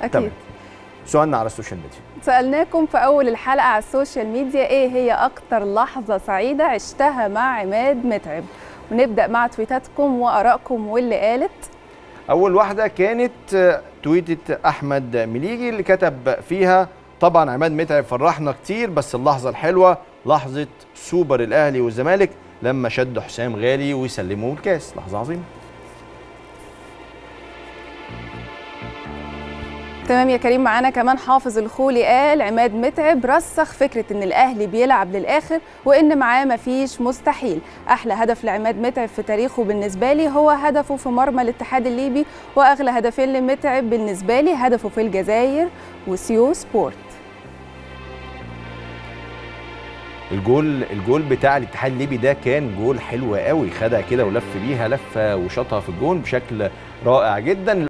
اكيد تمام. سؤالنا على السوشيال ميديا سالناكم في اول الحلقه على السوشيال ميديا ايه هي اكتر لحظه سعيده عشتها مع عماد متعب ونبدا مع تويتاتكم وارائكم واللي قالت اول واحده كانت آه، تويتة احمد مليجي اللي كتب فيها طبعا عماد متعب فرحنا كتير بس اللحظه الحلوه لحظه سوبر الاهلي والزمالك لما شدوا حسام غالي ويسلموا الكاس لحظه عظيمه تمام يا كريم معانا كمان حافظ الخولي قال عماد متعب رسخ فكره ان الاهلي بيلعب للاخر وان معاه مفيش مستحيل احلى هدف لعماد متعب في تاريخه بالنسبه لي هو هدفه في مرمى الاتحاد الليبي واغلى هدفين لمتعب بالنسبه لي هدفه في الجزائر وسيو سبورت الجول الجول بتاع الاتحاد الليبي ده كان جول حلو قوي خدها كده ولف بيها لفه وشاطها في الجون بشكل رائع جدا